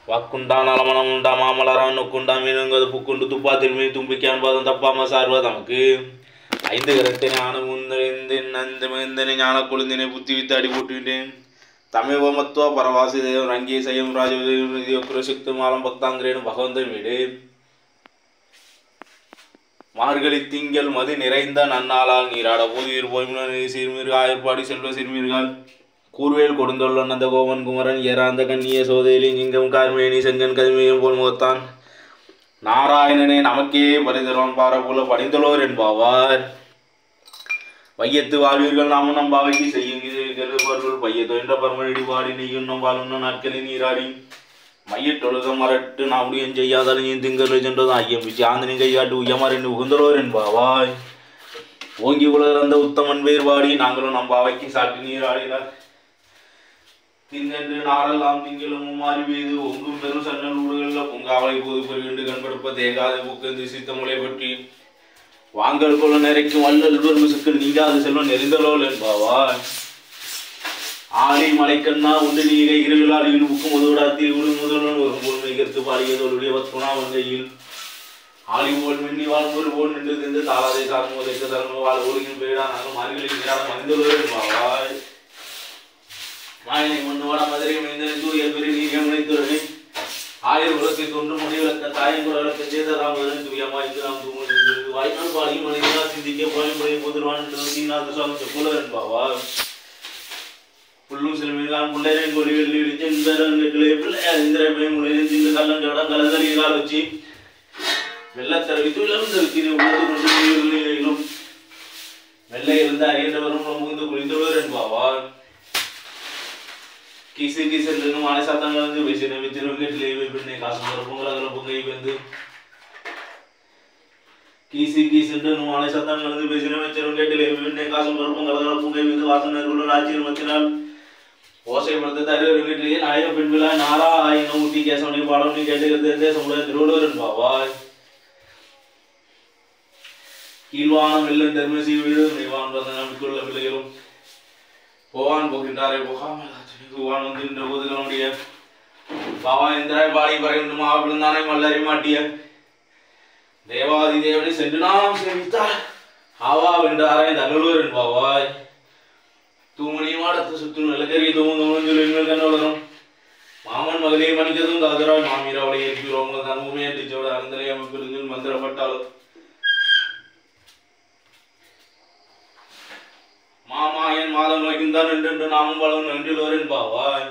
வாக்குண்டா நலமனம் உண்டா மாமலரா நொக்குண்டா மீனுங்கது புக்குண்டு துப்பா திரும்பி தும்பிக்கான் பாதம் தப்பாம சார்வா தமக்கு ஐந்து கரத்தினை ஆன முந்தறிந்தேன் நந்த மிகுந்தனை ஞான கொழுந்தினை புத்தி வித்து அடி போட்டுவிட்டேன் தமிழ மத்துவ பரவாசி தேவம் ரங்கி செய்யும் ராஜசுக்து மாலம் பக்தாங்கிரேனும் பகவந்தன் வீடு மார்கழி திங்கள் மது நிறைந்த நன்னாளால் நீராட போதுவீர் போய்முன சீர்மீர்கள் ஆயர்பாடி செல்வ சீர்மீர்கள் கூர்வேல் கொடுந்தொள்ள நந்த கோவன் குமரன் ஏராந்த கண்ணிய சோதேலி சிங்கம் கார்மேனி செங்கன் கதிமையும் போல் முகத்தான் நாராயணனே நமக்கே பரிதருவான் பாரபோல படிந்தலோர் என்பாவார் வையத்து வாழ்வீர்கள் நாமும் நம் பாவைக்கு செய்யும் கருவர்கள் பையத்தோ என்ற பரமனடி பாடி நெய்யும் நம் வாழும் நாட்களில் நீராடி மையட்டொழுக மரட்டு நாமுடியும் செய்யாதலையும் திங்கள் சென்றது ஐயம் சாந்தனி கையாட்டு உயமரின் உகுந்தலோர் என்பாவாய் ஓங்கி உலகந்த உத்தமன் வேறுபாடி நாங்களும் நம் பாவைக்கு சாட்டி நீராடினார் திங்கன்று நாளெல்லாம் திங்களும் மாறி பெய்து ஒங்கும் பெரும் சன்னல் ஊடுகளில் பொங்காவலை போது பெருகிண்டு கண்படுப்ப தேங்காத புக்கந்து சித்தமுலை பற்றி வாங்கல் கொள்ள நிறைக்கும் வல்லல் விசுக்கு நீங்காது செல்வம் நெறிந்தலோல் என்பாவா ஆலை மலைக்கண்ணா உண்டு நீரை இருளால் இழுப்புக்கும் முதவிடாத்தில் உடு முதல்வன் ஒரு போல் மிகத்து பாடியதோருடைய வத்துணா வங்கையில் ஆலி போல் மின்னி வாழ்வோர் போல் நின்று திந்து தாளாதை சார்ந்து உதைக்க தரங்க வாழ் ஒழுங்கின் பேடா நாங்கள் மார்களில் நீராட மனிதலோர் என்பாவாய் மாயனை மண்ணுவாட மதுரை மைந்தனை தூய பெரிய நீகம் நினைத்துறனே ஆயிரம் உலகத்தை தொன்று முடி விளக்க தாயின் குரலுக்கு சேதராமதன் துயமாய்த்து நாம் தூங்குகிறது வாய்நாள் பாடியும் மனிதனா சிந்திக்க பயன்படைய புதிர்வான் சீனாத சுவாமி செப்புலர் என்பாவா புல்லும் சிறுமிதான் பிள்ளையின் கொடி வெள்ளி இடிச்சு இந்த ரெண்டுகளே பிள்ளை இந்திர பயம் முளையின் சிந்து கள்ளம் ஜடம் கலந்தறி கால் வச்சு வெள்ளத்தரவி துயிலும் தருத்தினை உள்ளது கொண்டு நீரிலும் வெள்ளை இருந்து அறியன்றவரும் முகுந்து குளிந்தவர் என்பாவார் கிசு கிசு மாலை சத்தம் கலந்து பேசின வித்திருவங்கட்டிலே பெண்ணை காசு பொறுப்புங்கள் அதில் பொங்கை வந்து கீசி கீசுண்டு மாலை சத்தம் கலந்து பேசின வித்திருவங்கட்டிலே பெண்ணை காசு பொறுப்புங்கள் அதில் பொங்கை வந்து வாசனர்கள் ஆட்சியர் மத்தினால் ஓசைப்படுத்த தருவர்கிட்டே நாயக பெண் விழா நாரா ஆயினம் ஊட்டி கேசவனை பாடம் நீ கேட்டுக்கிறது தேசமுடைய திருவள்ளுவர் என்பாவாய் கீழ்வானம் வெள்ளம் தர்மசி வீடு நிவான் நம்பிக்கையுள்ள பிள்ளைகளும் போவான் போகின்றாரே போகாமல் போவான் வந்து நின்ற போதுகளுடைய பாவா இந்திராய் பாடி பறையுண்டு மாவிழுந்தானே மல்லறி மாட்டிய தேவாதி தேவனை சென்று நாம் சேவித்தார் ஆவா வென்றாரே தகவலூர் என்பாவாய் தூமணி மாடத்து சுற்றும் நிலக்கரி தூங்கும் தூங்கும் எங்கள் கண்ணோளரும் மாமன் மகளே மணிக்கதும் காதராய் மாமீராவளை ஏற்கிறோம் தன் உண்மையை டிச்சோட அந்தரை அமைப்பிலிருந்து மந்திரப்பட்டாலும் மாமாயன் மாதம் வைக்கின்றான் என்று நாமும் பலவும் நன்றிலோர் என்பாவாய்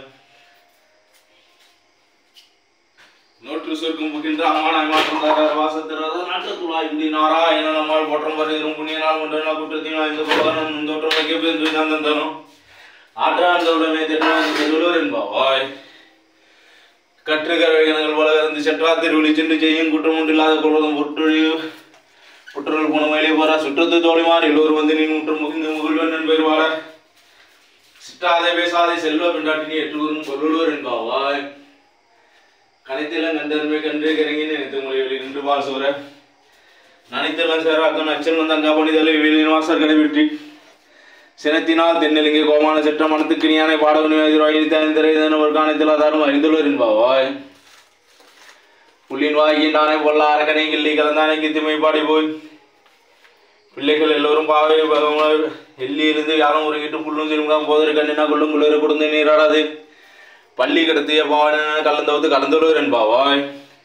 நோற்று சொர்க்கம் புகின்ற அம்மானாய் மாற்றம் தரார் வாசத்திராத நாட்டத்துளாய் இந்தி நாராயண நம்மால் போற்றம் வருகிறோம் புண்ணியனால் ஒன்றனா குற்றத்தினால் இந்த புகாரம் தோற்றம் வைக்க பென்று தந்தன் தரும் ஆற்றாந்த உடனே திட்டவர் என்பாவாய் கற்றுக்கரவைகள் வளர்ந்து சென்றா திருவிழி சென்று செய்யும் குற்றம் ஒன்றில்லாத கொள்வதும் பொற்றொழி புற்றல் போன மயிலே போரா சுற்றத்து தோழிமார் எல்லோரும் வந்து நீ முற்று முகிந்து முகிழ்வன் பெறுவார சிற்றாதே பேசாதே செல்வ பெண்டாட்டினி எட்டுவரும் பொருள்வர் என்பாவாய் கனைத்தெல்லாம் கண்டருமை கண்டு கிறங்கி நினைத்து மொழிகளில் நின்று பால் சோர நனைத்தெல்லாம் சேராக்கம் நச்சல் தங்கா பணிதலை வெளியின் வாசல் கடைபெற்றி சினத்தினால் தென்னலிங்க கோமான சட்டம் மனத்துக்கு நீயானை பாடவனி எதிராயிரத்தி ஒரு காணத்தில் அதாரும் அறிந்துள்ளவர் என்பாவாய் புள்ளின் வாகின்றானே பொல்ல அரக்கனை கிள்ளி கலந்தானே கித்திமை பாடி போய் பிள்ளைகள் எல்லோரும் பாவை எள்ளி இருந்து யாரும் உறங்கிட்டு புல்லும் சிறுமுகம் போதரு கண்ணினா கொள்ளும் குளிர கொடுந்து நீராடாது பள்ளி கடத்திய பாவன கலந்தவது கலந்துள்ளவர் என்பாவாய்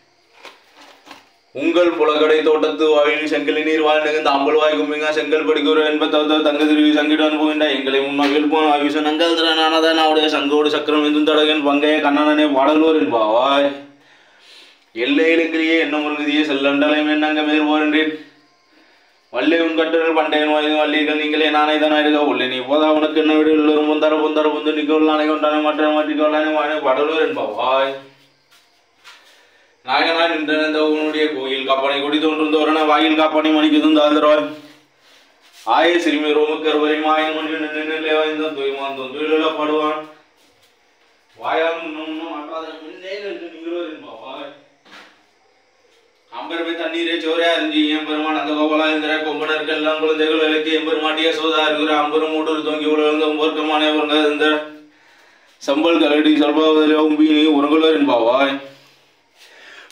உங்கள் புலகடை தோட்டத்து வாயில் செங்கல் நீர் வாழ் நிகழ்ந்த அம்பல் வாய் கும்பிங்க செங்கல் படிக்கூர் என்பத்தவத்த தங்க திருவி சங்கிட்டு அனுப்புகின்ற எங்களை முன்னாள் போன ஆயுஷ நங்கல் திறனானதான் அவருடைய சங்கோடு சக்கரம் எந்தும் தடகன் பங்கைய கண்ணனே பாடல்வோர் என்பாவாய் எல்லையிலுங்கிலேயே என்ன முருகதியே செல்லண்டலையும் என்னங்க மேற்போர் என்றேன் வள்ளி உன் கட்டுகள் பண்டையன் வயது வள்ளீர்கள் நீங்களே நானே தானே இருக்க உள்ளே நீ போதா உனக்கு என்ன வீடு எல்லோரும் பொந்தர பொந்தர பொந்து நிக்கோள் நானே கொண்டானே மற்ற மாற்றிக்கொள்ளானே வானே படலூர் என்பவாய் நாயகனாய் நின்ற உன்னுடைய கோயில் காப்பானை கொடி தோன்றும் தோரண வாயில் காப்பானை மணிக்குதும் தாழ்ந்தராய் ஆய சிறுமி ரோமுக்கர் வரை மாயன் மணி நின்று வாய்ந்தான் தூய்மான் தொந்தில பாடுவான் வாயால் முன்னும் மாட்டாத முன்னே நின்று நீங்களோ என்பவாய் அம்பருமை தண்ணீரை சோரே அறிஞ்சி எம்பெருமான் அந்த கோபாலா இந்திர கொம்பனர்கள் எல்லாம் குழந்தைகள் விளக்கி எம்பெருமாட்டிய சோதா இருக்கிற அம்பரும் மூடூர் தொங்கி உலர்ந்த ஒம்பர்க்கமான இந்த சம்பல் கலடி சொல்பாவதில் உம்பி உறங்குலர் என்பாவாய்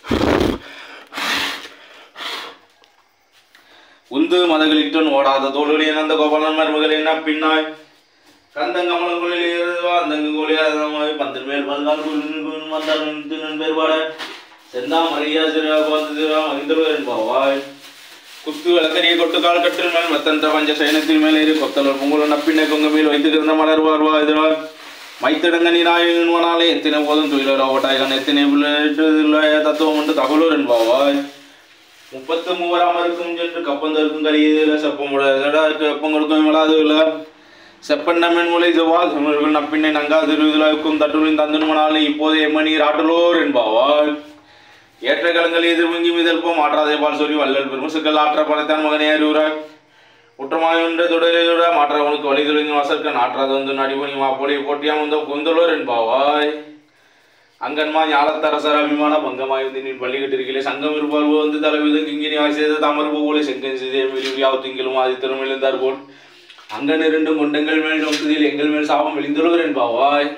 உந்து மதகளிட்டன் ஓடாத தோளுடைய நந்த கோபாலன் மருமகள் என்ன பின்னாய் கந்தங்கமலங்களில் ஏறுவா அந்தங்கு கோழியாதமாய் பந்தன் மேல் பல்கால் குழுவின் வந்தால் நின் பேர்பாட செந்தா மரியா சிறா குழந்தை மகிந்தவர் என்பாவாய் குத்து விளக்கரிய கொட்டுக்கால் கட்டில் மேல் மத்தன்ற பஞ்ச சயனத்தின் மேல் ஏறி கொத்தலர் பொங்கல் நப்பிண்ணை கொங்க மேல் வைத்து கிடந்த மலர் வாழ்வா இதனால் மைத்திடங்க நீராயினாலே எத்தனை போதும் துயிலர் ஓட்டாய்கன் எத்தனை பிள்ளை தத்துவம் என்று தகவலூர் என்பாவாய் முப்பத்து மூவராம் இருக்கும் சென்று கப்பந்தருக்கும் கரியதில் செப்பமுடைய வெப்பம் கொடுக்கும் விளாது இல்லை செப்பண்ணமென் முலை செவ்வா செம்மர்கள் நப்பிண்ணை நங்கா திருவிழாவுக்கும் தட்டுளின் தந்தனுமனாலே இப்போது எம்மணி ஆட்டலோர் என்பாவாள் ஏற்ற கலங்கள் எதிர்வங்கி மிதல்போம் ஆற்றாதே பால் சொல்லி வல்லல் பெருமசுக்கள் ஆற்ற படைத்தான் மகனே அறிவுறாய் குற்றமாய் ஒன்ற தொடரையுற மாற்றவனுக்கு வழி தொழில் வாசற்க நாற்றாத வந்து நடிபணி மாப்பொழி போட்டியாம் வந்த கொந்தலோர் என்பாவாய் அங்கன்மா ஞாலத்தரசர் அபிமான பங்கமாய் வந்து நீ பள்ளி கட்டிருக்கலே சங்கம் இருப்பார் வந்து தலைவிதம் கிங்கினி ஆய் செய்த தமர்பு போல செங்கன் சிதே மிலிவியாவு திங்களும் ஆதி திறம் எழுந்தார் போல் அங்கன் இரண்டும் கொண்டங்கள் மேல் நோக்குதில் எங்கள் மேல் சாபம் விழிந்துள்ளவர் என்பாவாய்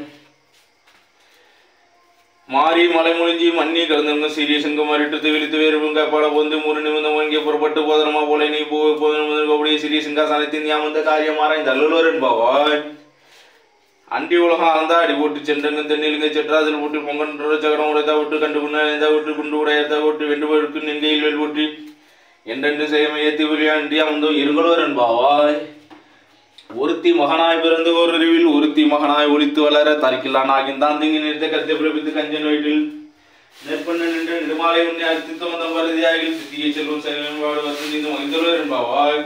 மாறி மலை முழிஞ்சி மண்ணி கலந்தவங்க சீரிய சங்கம் மறிட்டு விழித்து வேறு பட பொந்து முரு நிமிந்தம் வாங்கி புறப்பட்டு போதனமா போல நீ போ போதனமுதற்கோடைய சீரிய சிங்காசனத்தின் யாமந்த காரியம் ஆராய்ந்து அல்லுவர் என்பாவாய் அண்டி உலகம் ஆழ்ந்தா அடி போட்டு சென்றங்க தென்னிலுங்க செற்றாதில் போட்டு பொங்கன்ற சகடம் உடைத்தா விட்டு கண்டு புண்ணா விட்டு குண்டு உடையத்தா விட்டு வெண்டு போயிருக்கு நெங்கையில் வேல் போட்டு என்றென்று செய்யமை ஏத்தி புரியாண்டி அமர்ந்தோ இருங்களோர் என்பாவாய் ஒருத்தி மகனாய் பிறந்து ஒரு அறிவில் ஒருத்தி மகனாய் ஒளித்து வளர தரிக்கில்லான் ஆகின்தான் திங்கி நிறுத்த கருத்தை பிறப்பித்து கஞ்சன் வயிற்றில் நெற்பண்ண நின்று நெடுமாலை உன்னை அர்த்தித்து வந்த பரதியாகில் சித்தியை செல்வம் செல்வம் வாடு வசந்தி மகிழ்ந்தவர் என்பாவாய்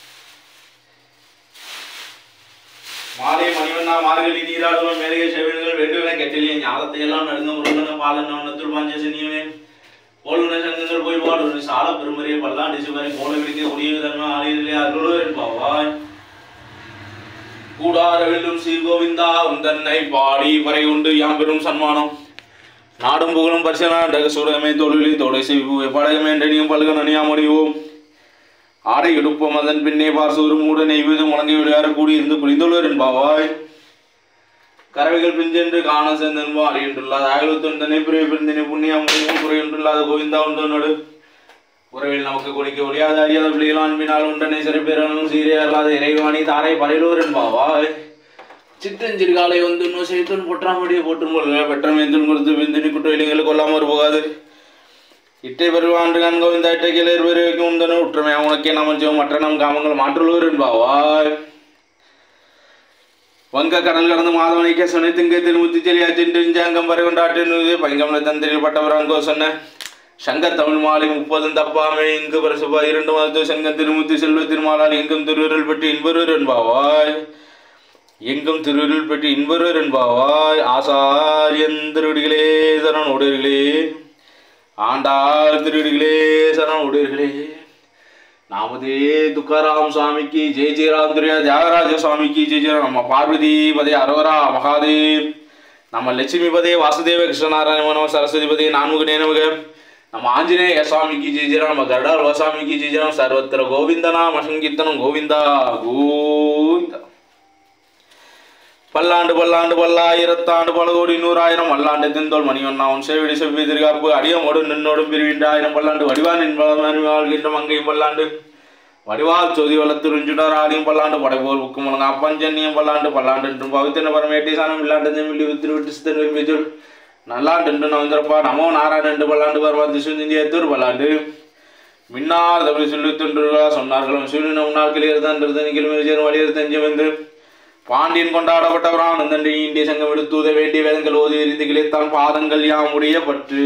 மாலை மணிவண்ணா மார்கழி நீராடுவன் மேலகை செவின்கள் வேண்டுவன கெட்டலிய ஞாபகத்தை எல்லாம் நடுங்க முருகன பாலன் நவனத்துள் பாஞ்சசனியமே போலுன சங்கங்கள் போய் பாடு சால பெருமறிய பல்லாண்டு சிவரை போல விடுக்க ஒளிய தன்மை ஆலயத்திலே அருளவர் என்பாவாய் கூடார வெல்லும் ஸ்ரீ கோவிந்தா உந்தன்னை பாடி வரை உண்டு யாம் பெரும் சன்மானம் நாடும் புகழும் பரிசனாண்டக சூடகமே தொழிலி தொலை செய்வோம் படகமே என்றனியும் பல்க நனியாமடிவோம் ஆடை எடுப்போம் அதன் பின்னே பார்சூரும் மூட நெய்வது முழங்கி விளையாட கூடியிருந்து புரிந்துள்ளவர் என்பாவாய் கறவைகள் பிஞ்சென்று காண சேர்ந்தன்போ அறியன்றுள்ளாத ஆயுதத்தொண்டனை பிரிவு பிரிந்தினை புண்ணியம் முடிவும் குறையொன்றுள்ளாத கோவிந்தா உண்டனோடு உறவில் நமக்கு கொடுக்க ஒழியாத அறியாத பிள்ளைகள் அன்பினால் உண்டனை சிறப்பேரனும் சீரே அல்லாத இறைவாணி தாரை பறையிலோர் என்பாவாய் சிற்றஞ்சிறுகாலை வந்து இன்னும் செய்தன் பொற்றாமடியை போற்றும் கொள்க பெற்றம் எந்தன் கொடுத்து விந்தினி குற்றவிலிங்களுக்கு கொல்லாமற் போகாது இட்டை பெருவாண்டு கண்கோ இந்த இட்டை கிளர் பெருவைக்கும் உந்தன உற்றமை உனக்கே நமச்சிவம் மற்ற நம் காமங்கள் மாற்றுள்ளோர் என்பாவாய் வங்க கடல் கடந்து மாதவனைக்க சொன்ன திங்க திருமுத்தி செலியா சென்று அங்கம் வரை கொண்டாட்டு பைங்கம்ல தந்திரில் பட்டவராங்கோ சொன்ன சங்க தமிழ் மாலை முப்பதும் தப்பாமை இங்கு பரசுபா இரண்டு மதத்து சங்க திருமுத்தி செல்வ திருமாலால் எங்கும் திருவுருள் பெற்று இன்பருவர் என்பாவாய் எங்கும் திருவுருள் பெற்று இன்பருவர் என்பாவாய் ஆசாரியன் திருவடிகளே சரண் உடையர்களே ஆண்டாள் திருவடிகளே சரண் உடையர்களே நாமதே துக்காராம் சுவாமிக்கு ஜெய ஜெயராம் திரியா தியாகராஜ சுவாமிக்கு ஜெய ஜெய நம்ம பார்வதி பதே அரோரா மகாதேவ் நம்ம லட்சுமி பதே வாசுதேவ கிருஷ்ணநாராயண நம சரஸ்வதி பதே நான்முகனே நமக நம்ம ஆஞ்சநேய சுவாமிக்கு ஜெய ஜெயராம் நம்ம கருடார் சுவாமிக்கு ஜெய ஜெயராம் சர்வத்திர கோவிந்தனாம் அசங்கீர்த்தனம் கோவிந்தா கோவிந்தா பல்லாண்டு பல்லாண்டு பல்லாயிரத்தாண்டு பல கோடி நூறாயிரம் வல்லாண்டு திந்தோல் மணிவண்ணா உன் சேவடி செவ்வி திருகாப்பு அடியமோடு நின்னோடும் பிரிவின்ற ஆயிரம் பல்லாண்டு வடிவான் என்பதன் வாழ்கின்ற மங்கையும் பல்லாண்டு வடிவால் சொதி வளத்துறிஞ்சுடார் ஆடியும் பல்லாண்டு படைபோல் புக்கு முழங்க அப்பஞ்சன்னியம் பல்லாண்டு பல்லாண்டு என்றும் பவித்திர பரமேட்டி சாணம் இல்லாண்டு மில்லி வித்திரு விட்டு சித்தன் விரும்பிச்சொல் நல்லாண்டு என்று நவந்திரப்பா நமோ நாராயண என்று பல்லாண்டு பரமா திசுந்தியத்தூர் பல்லாண்டு மின்னார் தமிழ் சொல்லி தொன்றுகளா சொன்னார்களும் சூரியன் நாட்களில் இருந்தான் நிகழ்வு வழியில் தஞ்சம் என்று பாண்டியன் கொண்டாடப்பட்டவரான் நந்தன்றி இந்திய சங்கம் எடுத்து உத வேண்டிய வேதங்கள் ஓதி எரிந்து கிளைத்தான் பாதங்கள் யாம் உடைய பற்று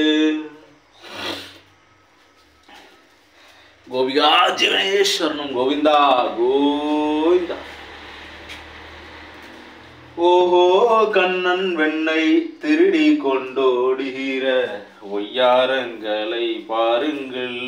கோபிகா ஜீவனேஸ்வரனும் கோவிந்தா கோவிந்தா ஓஹோ கண்ணன் வெண்ணை திருடி கொண்டோடுகிற ஒய்யாரங்களை பாருங்கள்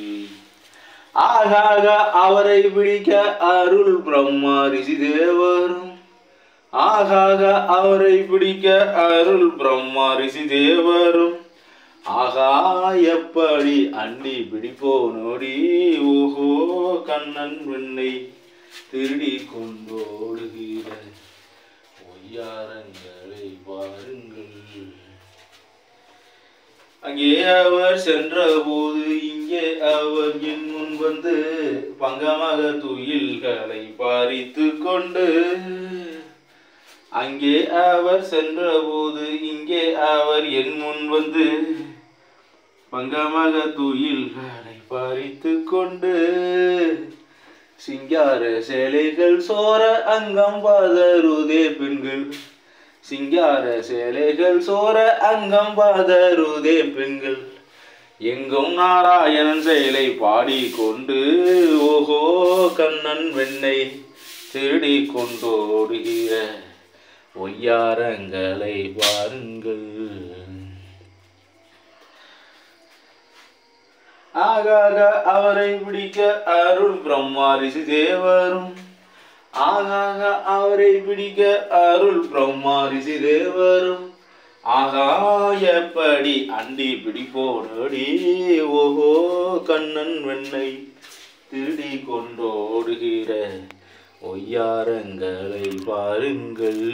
ஆகாக அவரை பிடிக்க அருள் பிரம்மா ரிஷி தேவரும் ஆகாக அவரை பிடிக்க அருள் பிரம்மா ரிஷி தேவரும் ஆகா எப்படி அண்டி பிடிப்போ நோடி ஓஹோ கண்ணன் வெண்ணை திருடி கொண்டோடுகிற ஒய்யாரங்களை பாருங்கள் அங்கே அவர் சென்ற போது இங்கே அவர் என் முன் வந்து பங்கமாக துயில்களை பறித்து கொண்டு அங்கே அவர் சென்ற போது இங்கே அவர் என் முன் வந்து பங்கமாக துயில்களை பறித்து கொண்டு சிங்கார சேலைகள் சோர அங்கம் பாதருதே பெண்கள் சிங்கார சேலைகள் சோர அங்கம் பாதருதே பெண்கள் எங்கும் நாராயணன் செயலை பாடிக்கொண்டு ஓஹோ கண்ணன் வெண்ணை திருடி கொண்டோடுகிற ஒய்யாரங்களை பாருங்கள் ஆகாக அவரை பிடிக்க அருள் பிரம்மா ரிஷி தேவரும் ஆகாக அவரை பிடிக்க அருள் பிரம்மா ரிஷி தேவரும் ஆகாயப்படி அண்டி பிடிப்போனடி ஓஹோ கண்ணன் வெண்ணை திருடி கொண்டோடுகிற ஒய்யாரங்களை பாருங்கள்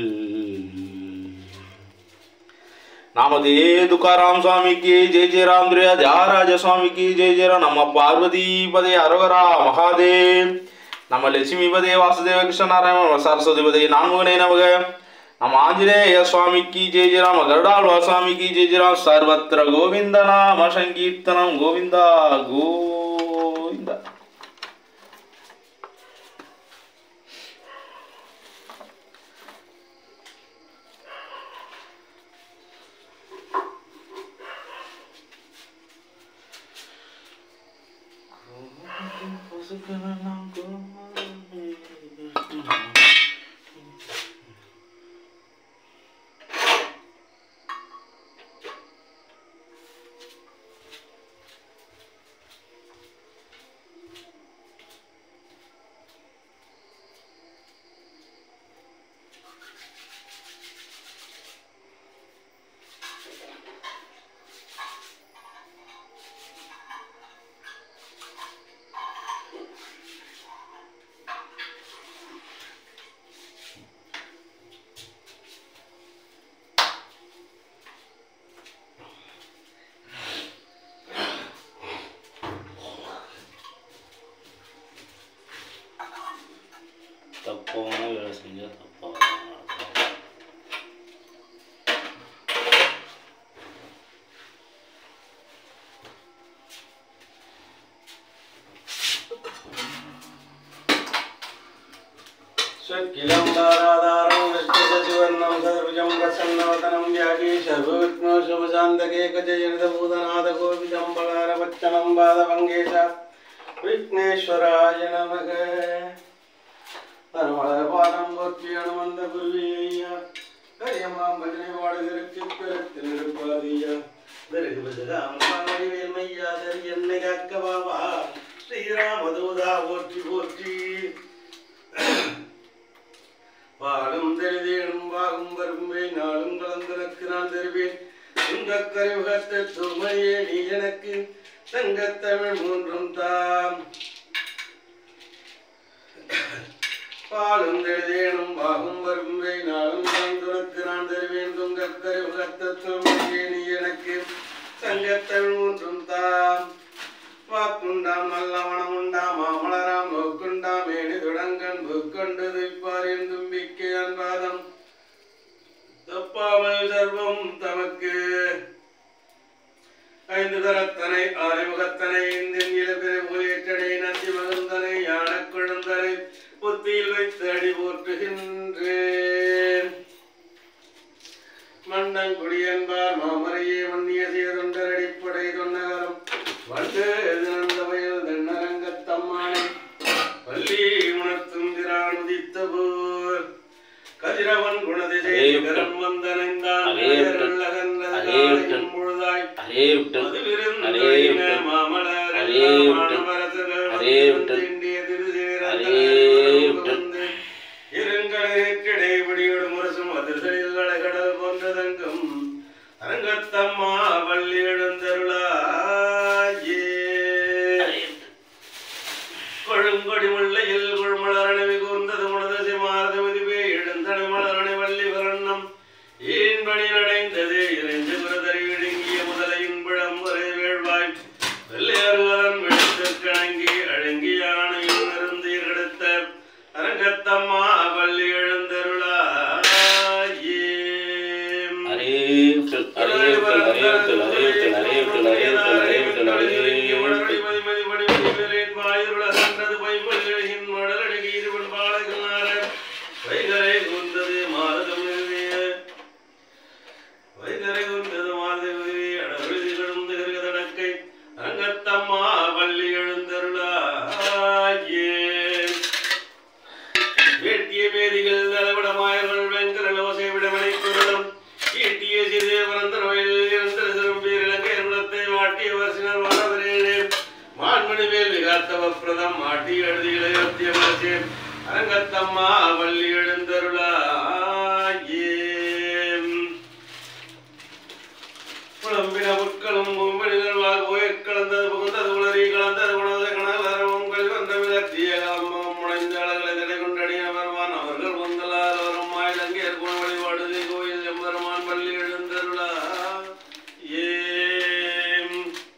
நாமதே துக்காராம் சுவாமிக்கு ஜெய ஜெய ராம் திரையா தியாகராஜ சுவாமிக்கு ஜெய ஜெய ராம் நம்ம பார்வதி பதே அரோகரா மகாதேவ் நம்ம லட்சுமி பதே வாசுதேவ கிருஷ்ண நாராயண சரஸ்வதி பதே நான்முகனே நமக நம்ம ஆஞ்சநேய சுவாமிக்கு ஜெய ஜெய ராம கருடாழ்வா சுவாமிக்கு ஜெய ஜெய ராம் சர்வத்திர கோவிந்த நாம சங்கீர்த்தனம் கோவிந்தா கோவிந்தா தப்பான வேலை செஞ்சா தப்பா स्वकिलं दाराधारं विष्णुसचिवर्णं सर्वजं प्रसन्नवदनं व्यागी सर्वविघ्नो शुभशान्तके गजयनितभूतनाथगोपिजम्बलारवच्चनं पादभङ्गेश विघ्नेश्वराय नमः பரமளபாரம் போற்றி அனுமந்த குருவியா கரியமாம் பஜனை பாடுகிறக்கு பிறத்தில் இருப்பாதியா தருகுவதமையா தரி என்னை காக்க பாபா ஸ்ரீராமதூதா போற்றி போற்றி பாடும் தெரிதேனும் பாகும் வரும்பை நாளும் கலந்தனக்கு நான் தருவேன் துங்கக்கரைமுகத்த துமையே நீ எனக்கு தங்கத்தமிழ் மூன்றும் தாம் பாலும் தெரிதேனும் பாகும் வரும்பை நாளும் கலந்தனக்கு நான் தருவேன் துங்கக்கரைமுகத்த துமையே நீ எனக்கு தங்கத்தமிழ் மூன்றும் தாம் வாக்குண்டாம் நல்ல மனமுண்டாம் மாமலராம் நோக்குண்டாம் மேனி துடங்கன் புக்கொண்டு துய்ப்பார் என் தும்பிக்கை அன்பாதம் தப்பாமல் சர்வம் தமக்கு ஐந்து தரத்தனை ஆறுமுகத்தனை இந்தின் இளபிறை மூலியற்றனை நந்தி மகந்தனை யானக் கொழுந்தனை புத்தியில் வைத்து அடி போற்றுகின்றேன் மண்டங்குடியன்பார் மாமரையே மன்னிய சீரொன்றர் அடிப்படை தொன்னகரம் வண்டு தினந்தவயல் தென்னரங்கத்தம்மானை பள்ளி உணர்த்தும் திரான் உதித்த போர் கதிரவன் குணதிசை கரம் வந்தனைந்தான் அதே விட்டன். அதே விட்டன். பொழுதாய் அரே விட்டன் அரே விட்டன் அரே விட்டன். அரே விட்டன். அரே விட்டன். இருங்கடைபிடியோடு முரசும் அதிர்களில் கடல் போன்ற தங்கம் அரங்கத்தம்மா வள்ளி எழுந்தருளாயே கொழுங்கொடி முல்லையில் குழுமலரணி கூர்ந்தது முனதசி மாரது மதிவே எழுந்தனை மலரணி வள்ளி வரணம் ஈன்பணி நடைந்தது இறைந்து பிரதறி விழுங்கிய முதலையின் பிழ விட்டல் ஹரே விட்டல் ஹரே விட்டல் ஹரே விட்டல் ஹரே விட்டல் ஹரே விட்டல் ஹரே விட்டல் ஹரே விட்டல் அரங்கத்தம்மா வள்ளி எழுந்தருளாயே வேட்டிய வேதிகள் தலைவிடமாயர்கள் வெங்கரலோசை விடமனை குரலும் ஈட்டிய சிதேவரந்தனவையில் இருந்த சிறும் பேரிலங்கை குலத்தை மாட்டிய வசினர் வானவரேனே மான்மணி மேல் விகாத்தவ பிரதம் மாட்டி எழுதிகளை அத்திய வரிசை அரங்கத்தம்மா வள்ளி எழுந்தருளாயே புலம்பின புட்களும் மும்மணிகள் வாகுயற் கலந்தது புகுந்தது உளறி கலந்தது உணவு கணலரவும் கல்வந்த விதற்றிய கலம்பம் முனைந்த அழகளை தடை கொண்டடிய வருவான் அவர்கள் வந்தலால் வரும் மாயிலங்கேற் குண வழிபாடு கோயில் எம்பெருமான் பள்ளி எழுந்தருளா ஏம்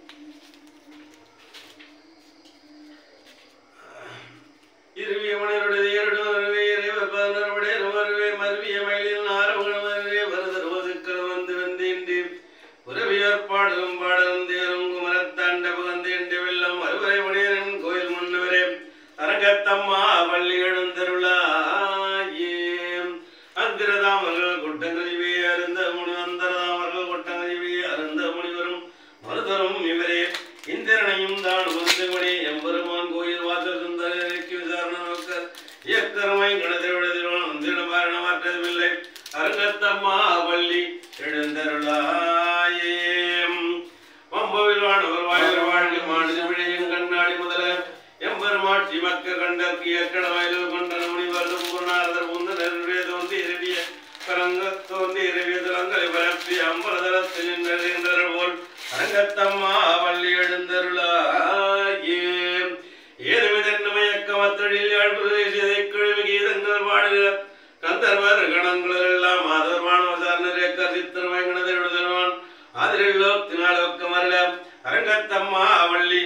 இருவிய மணியருடைய இரடு வருவே இறைவர் பதினருடைய வருவே மருவிய மயிலில் நாரவுகள் வருவே வருதர் ஒதுக்கள் வந்து வந்தேன்றி உறவியர் பாடலும் பாடலும் தேரும் குமரத்தாண்ட புகந்தேண்டி வெள்ளம் அறுவரை மணியரின் கோயில் முன்னவரே அரங்கத்தம்மா பள்ளி எழுந்தருளாயே அந்திரதாமர்கள் குட்டங்கழிவே அருந்த முனி அந்தரதாமர்கள் குட்டங்கழிவே அருந்த முனிவரும் மருதரும் இவரே இந்திரனையும் தான் உந்துமணி எம்பெருமான் கோயில் வாசல் சுந்தரருக்கு விசாரணை நோக்கர் இயக்கருமை கணதிருவிடதிலும் வந்திடமாரண மாற்றதுமில்லை அரங்கத்தம்மா பள்ளி எழுந்தருளாயே வம்பவில் வானவர் வாயர் வாழ்க்கை மாநில விழையும் கண்ணாடி முதல எம்பெருமாட்சி மக்க கண்டற்கு ஏற்கட வயலில் கொண்ட முனிவர் பூர்ணாரதர் முந்தனர் வேதோந்தி இரவிய பரங்க தோந்தி இரவிய திறங்களை பரப்பி அம்பலதரத்தில் நின்றனர் போல் அரங்கத்தம்மா வள்ளி எழுந்தருளாயே ஏதுமிதன்மயக்கமத்தொழில் யாழ்ப்புதேசத்தை கிழமை கீதங்கள் பாடுகிற கந்தர்வர் கணங்கள் எல்லாம் ஆதரவானவர் சார்ந்தரே கசித்திரமை கணதை எழுதல்வான் ஆதரிலோக்கினாலோக்கம் அல்ல அரங்கத்தம்மா வள்ளி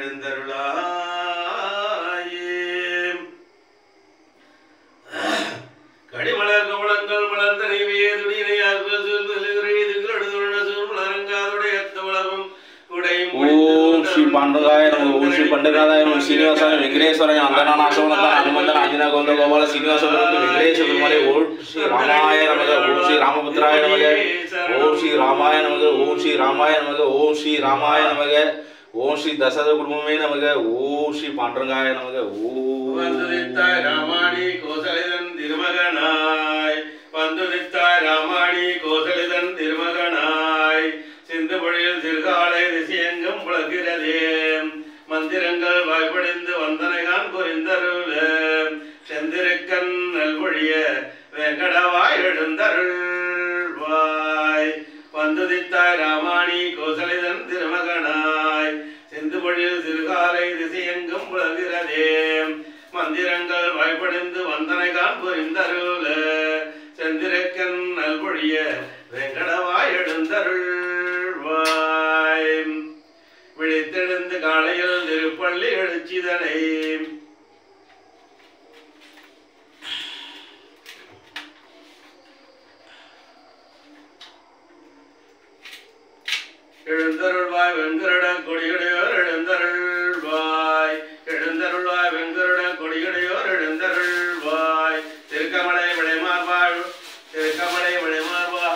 எழுந்தருளாயே கடிமலர் கமலங்கள் மலர்ந்த நெய்வியே துணியினையார் ఓం శ్రీ పండుగాయ నమః ఓం శ్రీ పండుగాయ నమః శ్రీనివాసాయ వెంకటేశ్వరాయ అందనాశవనంద హనుమంత ఆంజనేయ గోవింద గోపాల శ్రీనివాస వెంకటేశ్వర పెరుమలే ఓం శ్రీ రామాయ నమః ఓం శ్రీ రామపుత్రాయ నమః ఓం శ్రీ రామాయ నమః ఓం శ్రీ రామాయ నమః ఓం శ్రీ రామాయ నమః ఓం శ్రీ దశరథ కుటుంబమే నమః ఓం శ్రీ పాండురంగాయ నమః ఓం வந்துதித்தாய் ராமாணி கோசலிதன் திருமகனாய் வந்துதித்தாய் ராமாணி கோசலிதன் திருமகனாய் சிந்து பொழியில் திருகாலை திசையெங்கும் புலகிறதே மந்திரங்கள் வாய்ப்படிந்து வந்தனைகான் புரிந்தருள செந்திருக்கன் நல்வொழிய வெங்கடவாய் எழுந்தருள்வாய் வந்துதித்தாய் ராமாணி கோசலிதன் திருமகனாய் சிந்து பொழியில் திருகாலை திசையெங்கும் புலகிறதே மந்திரங்கள் வாய்ப்படிந்து வந்தனைகான் புரிந்தருள செந்திருக்கன் நல்வொழிய வெங்கடவாய் எழுந்தருள்வாய் விழித்தெழுந்து காலையில் திருப்பள்ளி எழுச்சிதனை எழுந்தருள்வாய் வெங்கருட கொடியுடையோர் எழுந்தருள்வாய் எழுந்தருள்வாய் வெங்கருட கொடியுடையோர் எழுந்தருள்வாய் திருக்கமலை விளைமார்வாய் திருக்கமலை விளைமார்வா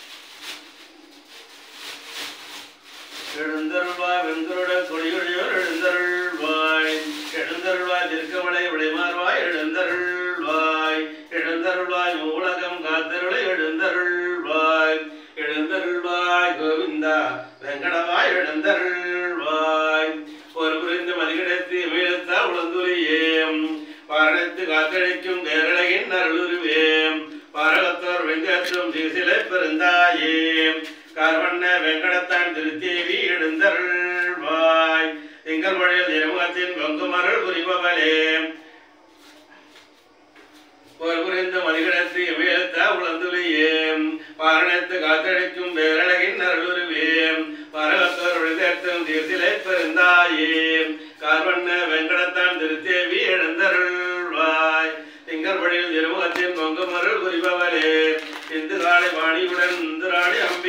எழுந்தருள்வாய் வெங்கருட கொடியுடையோர் எழுந்தருள்வாய் எழுந்தருள்வாய் திருக்கமலை விளைமார்வாய் எழுந்தருள்வாய் எழுந்தருள்வாய் மூலகம் காத்தருளை எழுந்தருள்வாய் எழுந்தருள்வாய் கோவிந்தா வெங்கடவாய் எழுந்தருள்வாய் ஒரு புரிந்து மதிகிடத்து மீளத்தா உளந்துரியம் பாரணத்து காத்தழிக்கும் கேரளையின் அருளுருவேம் பாரகத்தோர் வெங்கற்றும் சீசிலை பெருந்தாயே கார்வண்ண வெங்கடத்தான் திருத்தேவி எழுந்தருள்வாய் திங்கள் மொழியில் திருமுகத்தின் பொங்குமருள் புரிபவளே ஒரு புரிந்த மதிகடத்து இமயத்த உளந்துலியேம் பாரணத்து காத்தடிக்கும் பேரழகின் அருளுருவேம் பரகத்தோர் விழுதேற்றும் தீர்த்திலை பெருந்தாயேம் கார்வண்ண வெங்கடத்தான் திருத்தேவி எழுந்தருள்வாய் திங்கள் வழியில் திருமுகத்தின் பொங்குமருள் புரிபவளே இந்து காலை வாணியுடன் இந்துராணி அம்ப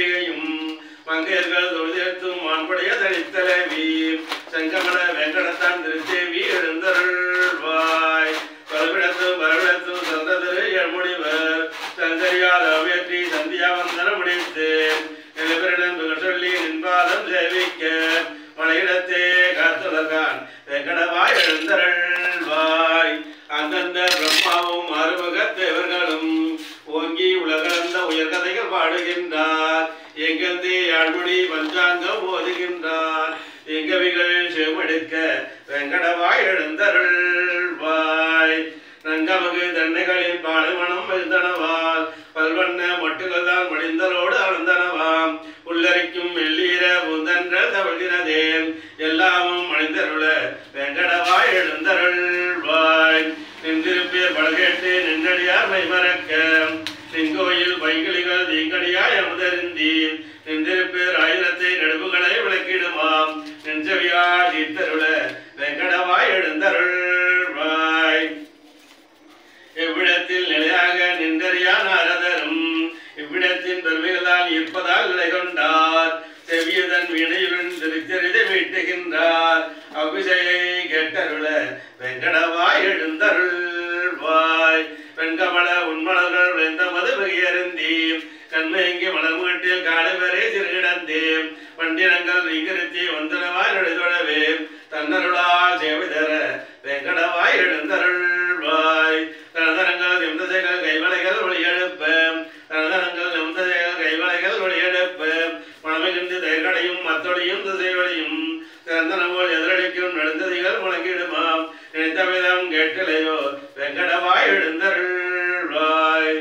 மங்கையர்கள் தொழுதேத்தும் மான்படைய தனித்தலைவி செங்கமல வெங்கடத்தான் திருத்தேவி எழுந்தருள்வாய் பலவிடத்தும் பரவிடத்தும் சந்ததிரு எழ்முடிவர் சங்கரியால் அவேற்றி சந்தியா வந்தன முடித்து நிலவரிடம் சொல்லி நின்பாதம் சேவிக்க மலையிடத்தே காத்துலகான் வெங்கடவாய் எழுந்தருள்வாய் அந்தந்த பிரம்மாவும் அறுமுக தேவர்களும் ஓங்கி உலகளந்த உயர்கதைகள் பாடுகின்றார் எங்கெந்து யாழ்மொழி பஞ்சாங்கம் ஓதுகின்றார் எங்கவிகள் செவமெடுக்க வெங்கடவாய் எழுந்தருள்வாய் நங்கமகு தன்னைகளின் பாடுமணம் எழுந்தனவால் பல்வண்ண மட்டுகள் தான் மடிந்தலோடு அழுந்தனவாம் உள்ளரிக்கும் மெல்லீர புந்தன்ற தவழ்கிறதே எல்லாமும் மணிந்தருள வெங்கடவாய் எழுந்தருள்வாய் நின்றிருப்பீர் பழகேட்டு நின்றடியார் மைமறக்க செங்கோயில் பைகளிகள் தீங்கடியாய் அமுதருந்தீர் நின்றிருப்பீர் ஆயிரத்தை நடுவுகளை விளக்கிடுமாம் நெஞ்சவியா தீர்த்தருள வெங்கடவாய் எழுந்தருள்வாய் இவ்விடத்தில் நிலையாக நின்றறியா நாரதரும் இவ்விடத்தின் பெருமைகளால் இருப்பதால் நிலை கொண்டார் செவியதன் வினையுடன் திருச்சரிதை மீட்டுகின்றார் அபிஷையை கேட்டருள வெங்கடவாய் எழுந்தருள்வாய் வெண்கமல உண்மலர்கள் விளைந்தமது மிகையருந்தி கண்மயங்கி மலர்மீட்டில் காலை வரை சிறுகிடந்தேன் பண்டினங்கள் நீங்கிருத்தி வந்தனவாய் நடுதொடவே தன்னருளால் சேவை தர வெங்கடவாய் எழுந்தருள்வாய் தனதனங்கள் நிமிதசைகள் கைவளைகள் ஒளியெழுப்ப தனதனங்கள் நிமிதசைகள் கைவளைகள் ஒளியெழுப்ப மனமிகின்ற தேர்கடையும் மத்தொழியும் திசைவழியும் திறந்தனவோல் எதிரடிக்கும் நெடுந்ததிகள் முழங்கிடுமாம் நினைத்த விதம் கேட்டலையோ வெங்கடவாய் எழுந்தருள்வாய்